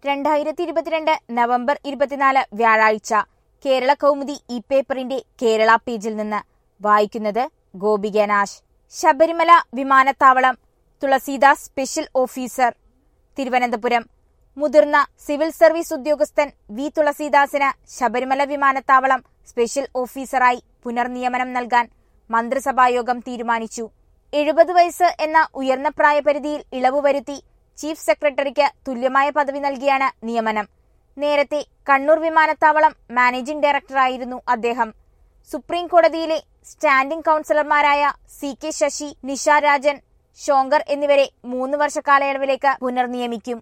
രണ്ടായിരത്തി ഇരുപത്തിരണ്ട് നവംബർ ഇരുപത്തിനാല് വ്യാഴാഴ്ച കേരള കൗമുദി ഇ പേപ്പറിന്റെ കേരള പേജിൽ നിന്ന് വായിക്കുന്നത് ഗോപിക നാശ് ശബരിമല വിമാനത്താവളം തുളസീദാസ് സ്പെഷ്യൽ ഓഫീസർ തിരുവനന്തപുരം മുതിർന്ന സിവിൽ സർവീസ് ഉദ്യോഗസ്ഥൻ വി തുളസീദാസിന് ശബരിമല വിമാനത്താവളം സ്പെഷ്യൽ ഓഫീസറായി പുനർനിയമനം നൽകാൻ മന്ത്രിസഭായോഗം തീരുമാനിച്ചു എഴുപത് വയസ്സ് എന്ന ഉയർന്ന പ്രായപരിധിയിൽ ഇളവ് വരുത്തി ചീഫ് സെക്രട്ടറിക്ക് തുല്യമായ പദവി നൽകിയാണ് നിയമനം നേരത്തെ കണ്ണൂർ വിമാനത്താവളം മാനേജിംഗ് ഡയറക്ടറായിരുന്നു അദ്ദേഹം സുപ്രീം കോടതിയിലെ സ്റ്റാൻഡിംഗ് കൌൺസിലർമാരായ സി കെ ശശി നിഷ രാജൻ ഷോങ്കർ എന്നിവരെ മൂന്ന് വർഷ കാലയളവിലേക്ക് പുനർനിയമിക്കും